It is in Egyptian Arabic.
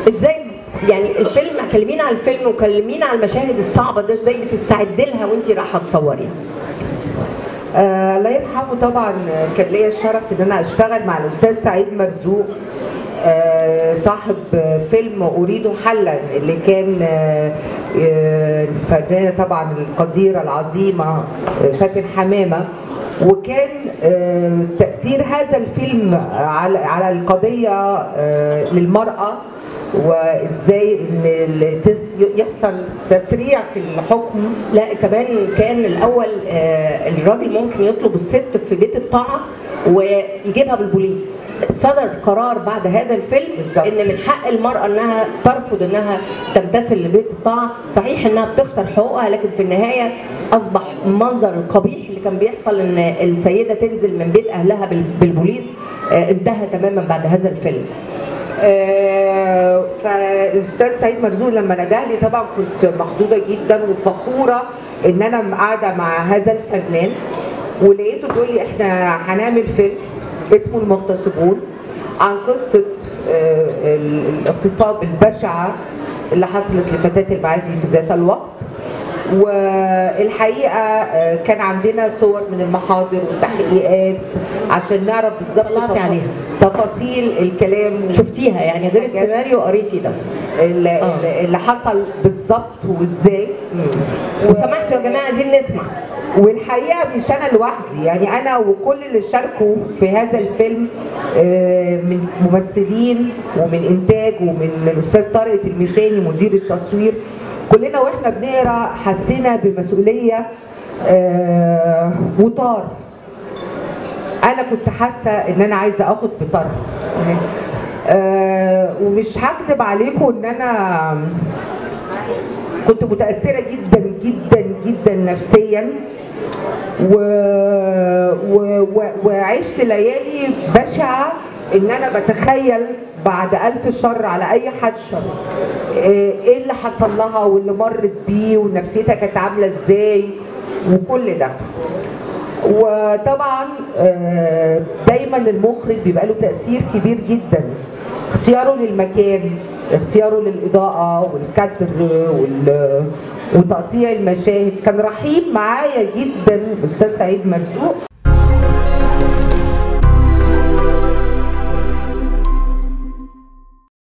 ازاي يعني الفيلم كلمينا على الفيلم وكلمينا على المشاهد الصعبه ده ازاي بتستعدي لها وانت رايحه تصوريها آه الله يرحمه طبعا كان ليا الشرف ان انا اشتغل مع الاستاذ سعيد مرزوق آه صاحب فيلم اريد حلا اللي كان آه آه، الفنانه طبعا القديره العظيمه آه، فاتن حمامه وكان آه، تاثير هذا الفيلم على على القضيه آه، للمراه وازاي ان ال- يحصل تسريع في الحكم لا كمان كان الاول آه، الراجل ممكن يطلب الست في بيت الطاعه ويجيبها بالبوليس صدر قرار بعد هذا الفيلم بالظبط. ان من حق المراه انها ترفض انها تمتثل لبيت الطاعه صحيح انها بتخسر حقوقها لكن في النهايه اصبح المنظر القبيح اللي كان بيحصل ان السيده تنزل من بيت اهلها بال- بالبوليس آه، انتهى تماما بعد هذا الفيلم آه، فالاستاذ سعيد مرزوق لما نجح لي طبعا كنت مخضوضه جدا وفخوره ان انا قاعده مع هذا الفنان ولقيته بيقول لي احنا هنعمل فيلم اسمه المغتصبون عن قصه آه، ال- الاغتصاب البشعه اللي حصلت لفتاه المعادي في ذات الوقت والحقيقه آه، كان عندنا صور من المحاضر والتحقيقات عشان نعرف بالظبط طلعتي عليها. تفاصيل الكلام شفتيها يعني غير حاجات. السيناريو قريتي ده اللي, آه. اللي حصل بالظبط وازاي وسمحتوا يا جماعه عايزين نسمع والحقيقه مش انا لوحدي يعني انا وكل اللي شاركوا في هذا الفيلم آه، من ممثلين ومن انتاج ومن الاستاذ طارق الميساني مدير التصوير كلنا واحنا بنقرا حسينا بمسؤوليه آه، وطار انا كنت حاسه ان انا عايزه اخد بطرف آه ومش هكذب عليكم ان انا كنت متاثره جدا جدا جدا نفسيا و... و... و... وعشت ليالي بشعه ان انا بتخيل بعد الف شر على اي حد آه، ايه اللي حصل لها واللي مرت بيه ونفسيتها كانت عامله ازاي وكل ده وطبعا آه، دايما المخرج بيبقى له تاثير كبير جدا اختياره للمكان اختياره للاضاءه والكادر وال- وتقطيع المشاهد كان رحيم معايا جدا الاستاذ سعيد مرزوق